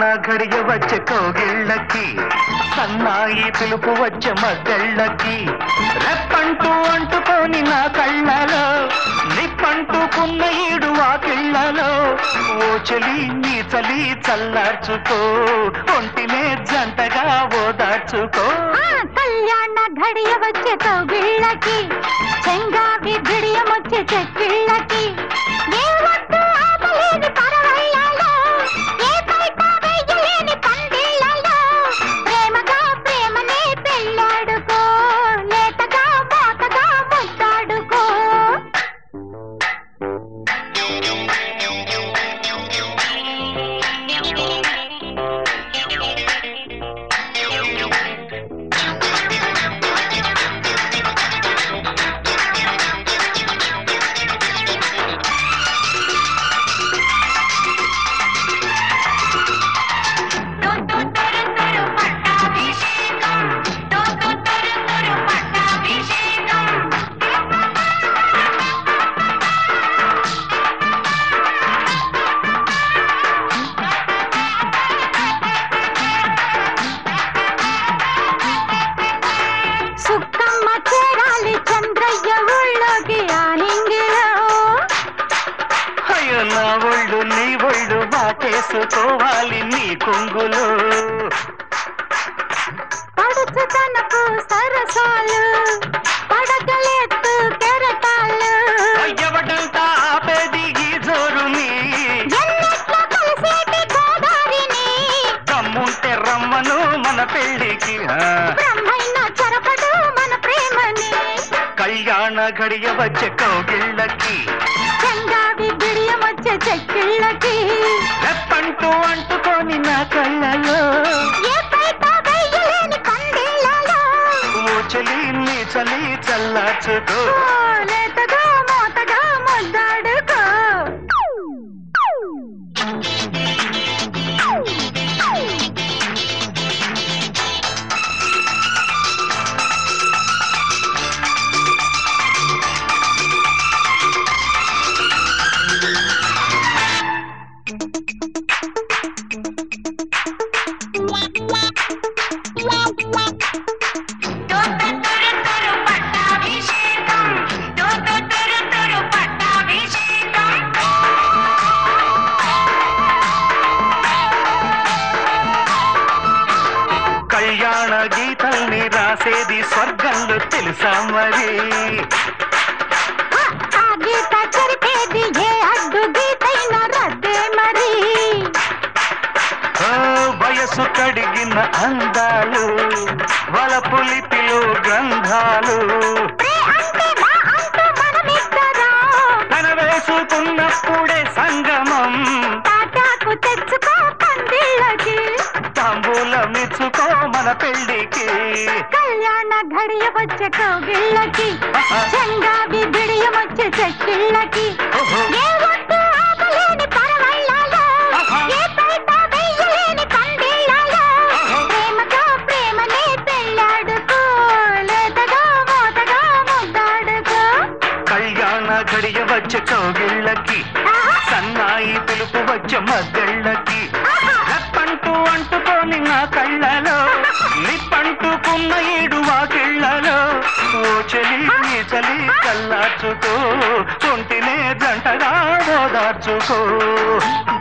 ఘడియ వచ్చే కోగిళ్ళకి సన్నాయి పిలుపు వచ్చే మద్దళ్ళకి రెప్పంటూ అంటుకొని నా కళ్ళలో నిప్పంటుకున్న ఈడు వాకిళ్ళలో ఓ చలి నీ చలి చల్లార్చుకో ఒంటినే జంటగా ఓదార్చుకో ఆ కళ్యాణ ఘడియ వచ్చే కౌగిళ్ళకి చెంగావి గిడియం వచ్చే చెక్కిళ్ళకి ఏ ఒట్టు ఆపలేని పరవళ్ళలో ఏ బయట వెయ్యలేని పందిళ్ళలో ప్రేమగా ప్రేమనే పెళ్ళాడుకో లేతగా మోతగా ముద్దాడుకో సుక్కమ్మ చేరాలి చంద్రయ్య ఊళ్ళోకి ఆనింగిలో అయ్యో నా ఒళ్ళు నీ ఒళ్ళు వాటేసుకోవాలి నీ కొంగులు పడుచు తనకు సరసాలు పడగలెత్తు కెరటాలు ఎవడంతా ఆపేది ఈ జోరుని ఎన్నెట్లో కలిసేటి గోదారిని దమ్ముంటే రమ్మను మన పెళ్ళికి ఆ. బ్రహ్మైన చెరపడు మన ప్రేమని కళ్యాణ గడియ వచ్చే కౌగిళ్ళకి చంగావి బిడియం వచ్చే చెక్కిళ్ళకి రెప్పంటూ అంటుకొని నా కళ్ళలో ఏ బయట వెయ్యలేని పందిళ్ళలో ఓ చలి నీ చలి చల్లార్చుకో ఓ లేతగా మోతగా ముద్దాడుకో కళ్యాణ గీతల్ని రాసేది స్వర్గంలో తెలుసా మరి ఆ గీత చెరిపేది ఏ అడ్డు గీతైన రద్దే మరి ఓ వయసు కడిగిన అందాలు వలపులిపిలో గ్రంథాలు ప్రే అంటే మా అంటూ మనమిద్దరం తన వేసుకున్నప్పుడే సంగమం తాటాకు తెచ్చుకో పందిళ్ళకి తాంబూలమిచ్చుకో మన పెళ్ళికి కళ్యాణ ఘడియ వచ్చే కౌగిళ్ళకి చెంగావి బిడియం వచ్చే చెక్కిళ్ళకి ఓహో. ఏ ఒట్టు ఆపలేని పరవళ్ళలో ఏ బయట వెయ్యలేని పందిళ్ళలో ఆహా. ప్రేమగా ప్రేమనే పెళ్ళాడుకో లేతగా మోతగా ముద్దాడుకో కళ్యాణ గడియ వచ్చే కౌగిళ్ళకి ఆహా. సన్నాయి పిలుపు వచ్చే మద్దళ్ళకి ఆహా. రెప్పంటూ అంటుకొని నా కళ్ళలో లిప్పంటుకున్న ఏడు వాకిళ్ళలో ఓ చలి నీ చలి కల్లార్చుకో ఒంటినే జంటగా ఓదార్చుకో